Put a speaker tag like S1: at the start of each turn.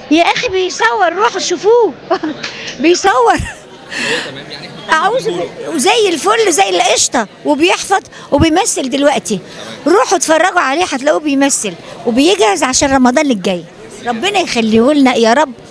S1: يا اخي بيصور روحوا شوفوه بيصور اعوذ بالله وزي الفل زي القشطه وبيحفظ وبيمثل دلوقتي روحوا اتفرجوا عليه هتلاقوه بيمثل وبيجهز عشان رمضان الجاي ربنا يخليه لنا يا رب